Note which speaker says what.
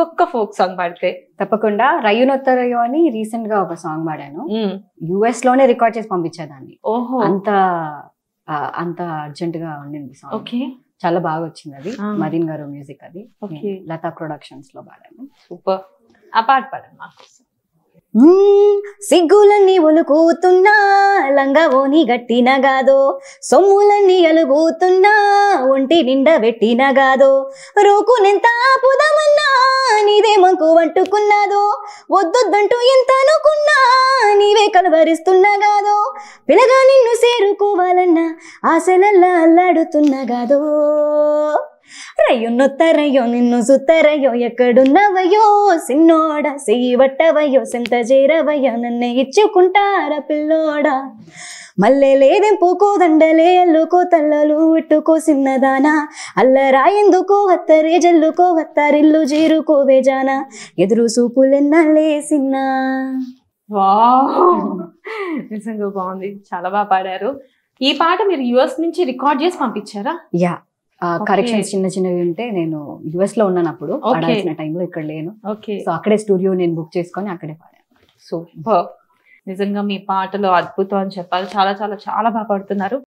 Speaker 1: ఒక్క folk song పాడితే
Speaker 2: తప్పకుండా రయ్యునొత్తరయ్యో అని రీసెంట్ గా ఒక సాంగ్ పాడాను
Speaker 1: మ్మ్.
Speaker 2: యుఎస్ లోనే రికార్డ్ చేసి పంపించేదాన్ని
Speaker 1: ఓహో
Speaker 2: అంత ఆ, అంత అర్జెంట్ గా ఉండింది సాంగ్
Speaker 1: ఓకే
Speaker 2: చాలా బాగా వచ్చింది అది
Speaker 1: ఆ.
Speaker 2: మదీన్ గారు మ్యూజిక్ అది
Speaker 1: Okay.
Speaker 2: లతా ప్రొడక్షన్స్ లో పాడాను
Speaker 1: సూపర్ ఆ పాట పాడండి మాకు
Speaker 2: మ్మ్, సిగ్గులన్నీ ఒలుకుతున్నా లంగవోని గట్టిన గాదో సొమ్ములన్నీ అలుగుతున్నా ఒంటి నిండా పెట్టిన గాదో రోకునెంత ఆపుదామన్నా నీదే మంకు వంటుకున్నాదో వద్దొద్దంటూ ఎంత అనుకున్నా నీవే కలవరిస్తున్నా గాదో పిలగా నిన్ను చేరుకోవాలన్నా ఆశలల్లా అల్లాడుతున్నా గాదో రయ్యున్నొత్తరయ్యో నిన్ను సుత్తరయ్యో ఎక్కడున్నవయ్యో సిన్నోడ సెయ్యి వట్టవయ్యో సెంత చేరవయ్యో నన్నే ఇచ్చుకుంటారా పిల్లోడా మల్లె లేదెంపుకో దండలే అల్లుకో తల్లలు ఇట్టుకో సిన్నదానా అల్లరా ఎందుకో అత్తరే జల్లుకో అత్తారిల్లు చేరుకోవే జానా ఎదురు సూపులెన్నలే సిన్నా
Speaker 1: వావ్ నిజంగా బాగుంది చాలా బాగా పాడారు ఈ పాట మీరు యుఎస్ నుంచి రికార్డ్ చేసి పంపించారా
Speaker 2: యా కరెక్షన్స్ చిన్న చిన్నవి ఉంటే నేను యుఎస్ లో ఉన్నాను అప్పుడు
Speaker 1: Okay.
Speaker 2: పాడాల్సిన టైంలో ఇక్కడ లేను
Speaker 1: ఓకే
Speaker 2: సో అక్కడే స్టూడియో నేను బుక్ చేసుకొని అక్కడే పాడాను
Speaker 1: సూపర్ నిజంగా మీ పాటలు అద్భుతం అని చెప్పాలి చాలా చాలా చాలా బాగా పాడుతున్నారు